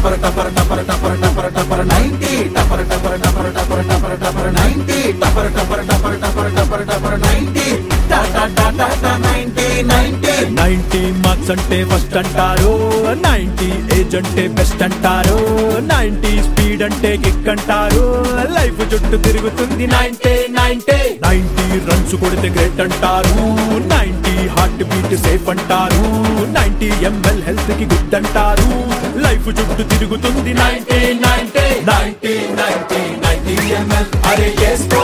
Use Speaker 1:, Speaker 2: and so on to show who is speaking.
Speaker 1: టపర్ టపర్ టపర్ టపర్ టపర్ టపర్ నైన్టీ టపర్ టపర్ టపర్ టపర్ టపర్ టపర్ నైన్టీ టపర్ టపర్ టపర్ టపర్ టపర్ టపర్ నైన్టీ టాటా టాటా నైన్టీ నైన్టీ
Speaker 2: నైన్టీ మార్క్స్ అంటే ఫస్ట్ అంటారు నైన్టీ ఏజ్ అంటే బెస్ట్ అంటారు నైన్టీ స్పీడ్ అంటే కిక్ అంటారు లైఫ్ చుట్టూ తిరుగుతుంది నైన్టీ నైన్టీ నైన్టీ రన్స్ కొడితే గ్రేట్ అంటారు నైన్టీ హార్ట్ బీట్ సేఫ్ అంటారు నైన్టీ ఎంఎల్ హెల్త్ కి గుడ్ అంటారు లైఫ్ చుట్టూ తిరుగుతుంది ninety ninety ninety ninety ninety ML అరే చేసుకో